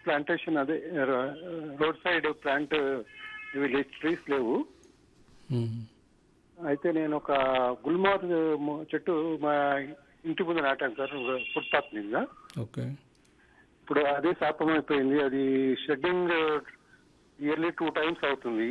Plantation అదే road side plant ఇవి trees లేవు మ్మ్. అయితే నేను ఒక గుల్మార్ చెట్టు మా ఇంటి ముందు నాటాను సార్ ఫుట్పాత్ మీద ఓకే ఇప్పుడు అదే శాపం అయిపోయింది అది షెడ్డింగ్ ఇయర్లీ టూ టైమ్స్ అవుతుంది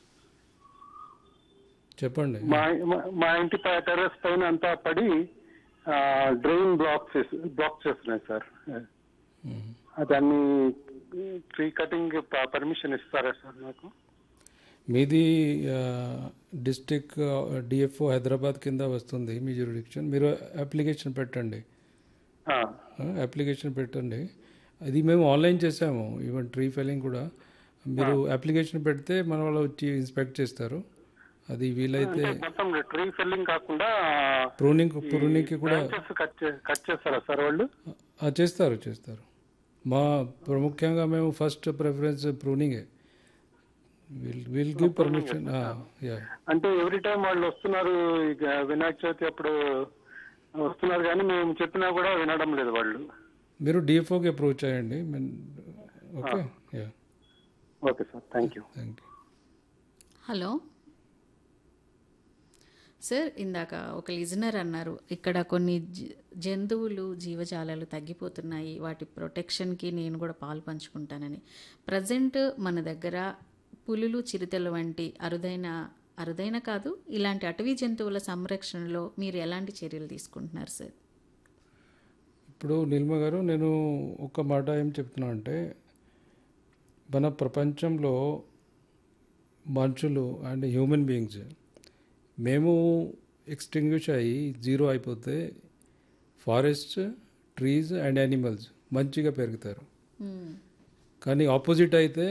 చెప్పండి మా మా- మా ఇంటి టెర్రస్ పైన అంతా పడి డ్రైన్ బ్లాక్ చేసి బ్లాక్ చేస్తున్నాయి సార్ మ్మ్. దాన్ని ట్రీ కటింగ్ పర్మిషన్ ఇస్తారా సార్ నాకు మీది డిస్టిక్ డిఎఫ్ఓ హైదరాబాద్ కింద వస్తుంది మీ జ్యూరిడిక్షన్ మీరు అప్లికేషన్ పెట్టండి ఆ, అప్లికేషన్ పెట్టండి అది మేము ఆన్లైన్ చేసాము ఈవెన్ ట్రీ ఫెలింగ్ కూడా మీరు అప్లికేషన్ పెడితే మన వాళ్ళు వచ్చి ఇన్స్పెక్ట్ చేస్తారు అది వీలైతే అంటే మొత్తం ట్రీ ఫెల్లింగ్ కాకుండా ప్రూనింగ్ ప్రూనింగ్కి కూడా బ్రాంచెస్ కట్ చే- కట్ చేస్తారా సార్ వాళ్ళు ఆ, చేస్తారు చేస్తారు మా ప్రాముఖ్యంగా మేము ఫస్ట్ ప్రిఫరెన్స్ ప్రూనింగే will will give permission ya అంటే ఎవ్రీ టైం వాళ్ళు వస్తున్నారు ఇక వినాయక చవితి అప్పుడు వస్తున్నారు కానీ మేము చెప్పినా కూడా వినడం లేదు వాళ్ళు మీరు డిఎఫ్ఓకి అప్రోచ్ అయ్యండి okay ya okay sir thank you thank you hello sir ఇందాక ఒక లిజనర్ అన్నారు ఇక్కడ కొన్ని జ- జంతువులు జీవజాలాలు తగ్గిపోతున్నాయి వాటి ప్రొటెక్షన్కి నేను కూడా పాలు పంచుకుంటానని ప్రజెంట్ మన దగ్గర పులులు చిరుతలు వంటి అరుదైన అరుదైన కాదు ఇలాంటి అటవీ జంతువుల సంరక్షణలో మీరు ఎలాంటి చర్యలు తీసుకుంటున్నారు సార్ ఇప్పుడు నిల్మ గారు నేను ఒక మాట ఏం చెప్తున్నా అంటే మన ప్రపంచంలో మనుషులు అండ్ హ్యూమన్ బీయింగ్స్ మేము ఎక్స్టింగ్విష్ అయ్యి జీరో అయిపోతే ఫారెస్ట్ ట్రీస్ అండ్ యానిమల్స్ మంచిగా పెరుగుతారు మ్మ్. కానీ ఆపోజిట్ అయితే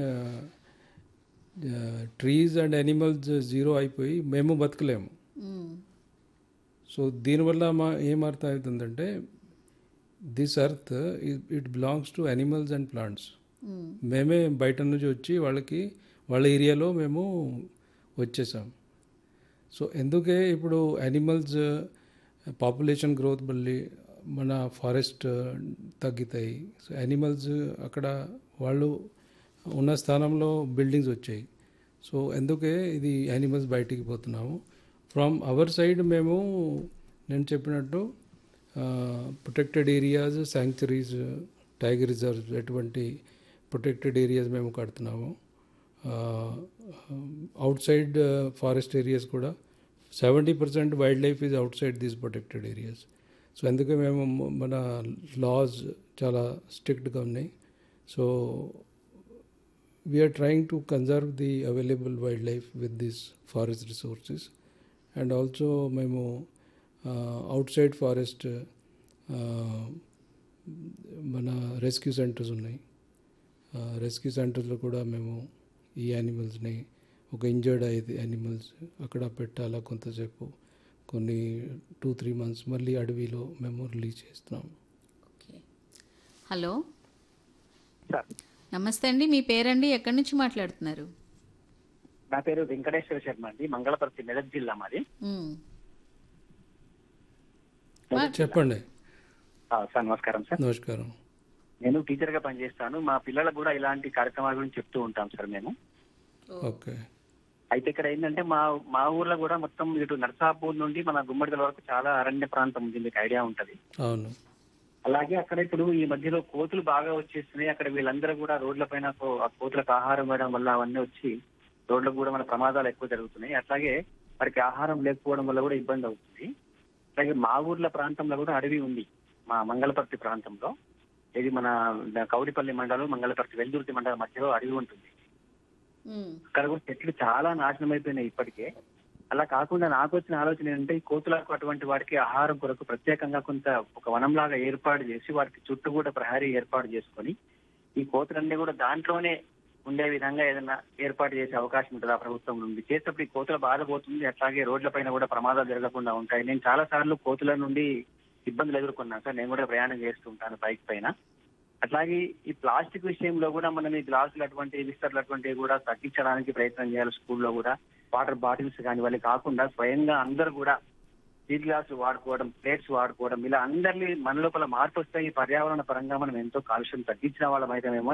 ట్రీస్ అండ్ యానిమల్స్ జీరో అయిపోయి మేము బతకలేము మ్మ్. సో దీనివల్ల మా ఏం అర్థం అవుతుందంటే this earth it belongs to animals and plants మ్మ్. మేమే బయట నుంచి వచ్చి వాళ్ళకి వాళ్ళ ఏరియాలో మేము వచ్చేసాం సో ఎందుకే ఇప్పుడు యానిమల్స్ పాపులేషన్ గ్రోత్ మళ్ళీ మన ఫారెస్ట్ తగ్గుతాయి సో యానిమల్స్ అక్కడ వాళ్ళు ఉన్న స్థానంలో బిల్డింగ్స్ వచ్చాయి సో ఎందుకే ఇది యానిమల్స్ బయటికి పోతున్నాము ఫ్రమ్ అవర్ సైడ్ మేము నేను చెప్పినట్టు protected areas sanctuaries tiger reserves ఎటువంటి ప్రొటెక్టెడ్ ఏరియాస్ మేము కడుతున్నాము అవుట్ సైడ్ ఫారెస్ట్ ఏరియాస్ కూడా seventy percent wildlife is outside these protected areas so అందుకే మేము మన లాస్ చాలా స్ట్రిక్ట్గా ఉన్నాయి so we're trying to conserve the available wildlife with this forest resources and also మేము outside forest మన rescue centres ఉన్నాయి rescue సెంటర్స్లో కూడా మేము ఈ యానిమల్స్ని ఒక ఇంజర్డ్ అయ్యేది యానిమల్స్ అక్కడ పెట్టాలా కొంతసేపు కొన్ని టూ త్రీ మంత్స్ మళ్ళీ అడవిలో మేము రిలీజ్ చేస్తున్నాం ఓకే హలో సార్ నమస్తే అండి మీ పేరండి ఎక్కడి నుంచి మాట్లాడుతున్నారు నా పేరు వెంకటేశ్వర శర్మ అండి మంగళపర్తి మెదక్ జిల్లా మాది మ్మ్. చెప్పండి ఆ, సార్ నమస్కారం సార్ నమస్కారం నేను టీచర్ గా పనిచేస్తాను మా పిల్లలకు కూడా ఇలాంటి కార్యక్రమాల గురించి చెప్తూ ఉంటాం సార్ మేము ఓకే అయితే ఇక్కడ ఏంటంటే మా మా ఊర్లో కూడా మొత్తం ఇటు నర్సాపూర్ నుండి మన గుమ్మడిదల వరకు చాలా అరణ్య ప్రాంతం ఉంది మీకు ఐడియా ఉంటది అవును అలాగే అక్కడ ఇప్పుడు ఈ మధ్యలో కోతులు బాగా వచ్చేస్తున్నాయి అక్కడ వీళ్ళందరూ కూడా రోడ్ల పైన కో- ఆ కోతులకు ఆహారం వేయడం వల్ల అవన్నీ వచ్చి రోడ్లకు కూడా మన ప్రమాదాలు ఎక్కువ జరుగుతున్నాయి అట్లాగే వారికి ఆహారం లేకపోవడం వల్ల కూడా ఇబ్బంది అవుతుంది అలాగే మా ఊర్ల ప్రాంతంలో కూడా అడవి ఉంది మా మంగళపర్తి ప్రాంతంలో ఇది మన కౌడిపల్లి మండలం మంగళపర్తి వెల్దుర్తి మండలం మధ్యలో అడవి ఉంటుంది మ్మ్. అక్కడ కూడా చెట్లు చాలా నాశనం అయిపోయినాయి ఇప్పటికే అలా కాకుండా నాకు వచ్చిన ఆలోచన ఏంటంటే ఈ కోతులకు అటువంటి వాటికి ఆహారం కొరకు ప్రత్యేకంగా కొంత ఒక వనంలాగా ఏర్పాటు చేసి వాటికి చుట్టూ కూడా ప్రహరీ ఏర్పాటు చేసుకొని ఈ కోతులన్నీ కూడా దాంట్లోనే ఉండే విధంగా ఏదైనా ఏర్పాటు చేసే అవకాశం ఉంటుంది ఆ ప్రభుత్వం నుండి చేసేటప్పుడు ఈ కోతుల బాధ పోతుంది అట్లాగే రోడ్ల పైన కూడా ప్రమాదాలు జరగకుండా ఉంటాయి నేను చాలా సార్లు కోతుల నుండి ఇబ్బందులు ఎదుర్కొన్నాను సార్ నేను కూడా ప్రయాణం చేస్తూ ఉంటాను బైక్ పైన అట్లాగే ఈ ప్లాస్టిక్ విషయంలో కూడా మనం ఈ గ్లాసులు అటువంటి విస్తర్లు అటువంటివి కూడా తగ్గించడానికి ప్రయత్నం చేయాలి స్కూల్లో కూడా వాటర్ బాటిల్స్ కానీ వాళ్ళు కాకుండా స్వయంగా అందరూ కూడా స్టీల్ గ్లాసులు వాడుకోవడం ప్లేట్స్ వాడుకోవడం ఇలా అందరినీ మన లోపల మార్పు వస్తే ఈ పర్యావరణ పరంగా మనం ఎంతో కాలుష్యం తగ్గించిన వాళ్ళం అయితేమేమో